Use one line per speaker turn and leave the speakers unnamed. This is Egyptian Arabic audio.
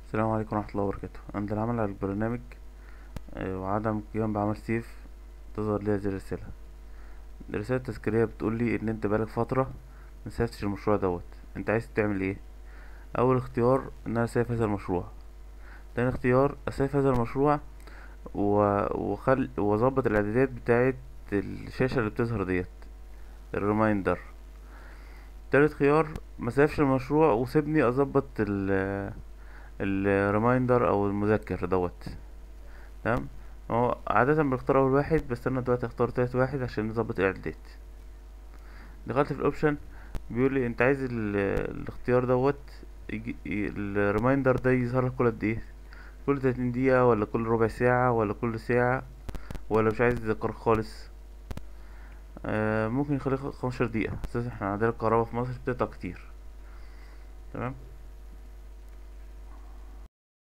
السلام عليكم ورحمة الله وبركاته عند العمل على البرنامج آه، وعدم القيام بعمل سيف تظهر لي هذه الرسالة الرسالة التذكارية بتقولي ان انت بقالك فترة مسافتش المشروع دوت انت عايز تعمل ايه اول اختيار ان انا اسيف هذا المشروع تاني اختيار اسيف هذا المشروع و... وخل... واظبط الاعدادات بتاعة الشاشة اللي بتظهر ديت الريمايندر تالت خيار مسافش المشروع وسيبني اظبط ال الريمايندر او المذكر دوت تمام هو عادة بنختار اول واحد بس انا دلوقتي هختار تالت واحد عشان نظبط الاعدادات دخلت في الاوبشن بيقول لي انت عايز ال- الاختيار دوت يجي الريمايندر ده يظهر لك كل قد ايه كل 30 دقيقة ولا كل ربع ساعة ولا كل ساعة ولا مش عايز تذكر خالص آه ممكن نخليه خمستاشر دقيقة اساسا احنا عندنا الكهرباء في مصر بتقطع كتير تمام